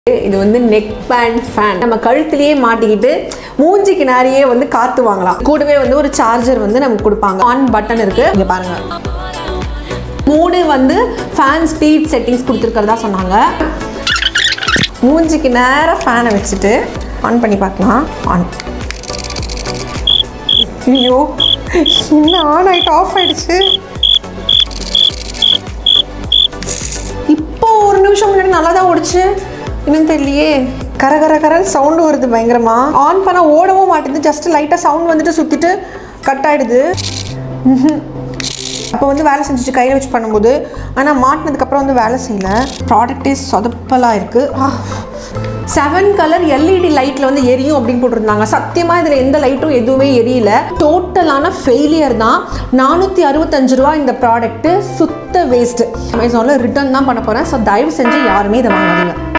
இது வந்து neck band fan நம்ம கழுத்துலயே மாட்டிக்கிட்டு மூஞ்சிக்கு நிறைய வந்து காத்து வாங்கலாம் கூடவே வந்து ஒரு சார்ஜர் வந்து நமக்கு கொடுப்பாங்க ஆன் பட்டன் இருக்கு இங்க பாருங்க மூணு வந்து ஃபேன் ஸ்பீட் செட்டிங்ஸ் கொடுத்துருக்கிறதா சொன்னாங்க மூஞ்சிக்கு நேராக ஃபேனை வச்சுட்டு ஆன் பண்ணி பார்க்கலாம் ஆன் ஐயோ என்ன ஆன் ஆயிட்டு ஆஃப் ஆயிடுச்சு இப்போ ஒரு நிமிஷம் முன்னாடி நல்லா தான் ஓடுச்சு இன்னும் தெரியலையே கர கர கரன்னு சவுண்டு வருது பயங்கரமா ஆன் பண்ண ஓடவும் மாட்டேங்குது ஜஸ்ட் லைட்டாக சவுண்ட் வந்துட்டு சுற்றிட்டு கட் ஆயிடுது அப்போ வந்து வேலை செஞ்சுட்டு கையில் வச்சு பண்ணும்போது ஆனால் மாட்டினதுக்கப்புறம் வந்து வேலை செய்யல ப்ராடக்டே சொதப்பலாக இருக்குது செவன் கலர் எல்இடி லைட்டில் வந்து எரியும் அப்படின்னு போட்டிருந்தாங்க சத்தியமாக இதில் எந்த லைட்டும் எதுவுமே எரியல டோட்டலான ஃபெயிலியர் தான் நானூற்றி அறுபத்தஞ்சு ரூபா இந்த ப்ராடக்ட்டு சுத்த வேஸ்ட்டு அமேசானில் ரிட்டர்ன் தான் பண்ண போகிறேன் ஸோ தயவு செஞ்சு யாருமே இதை வாங்காதீங்க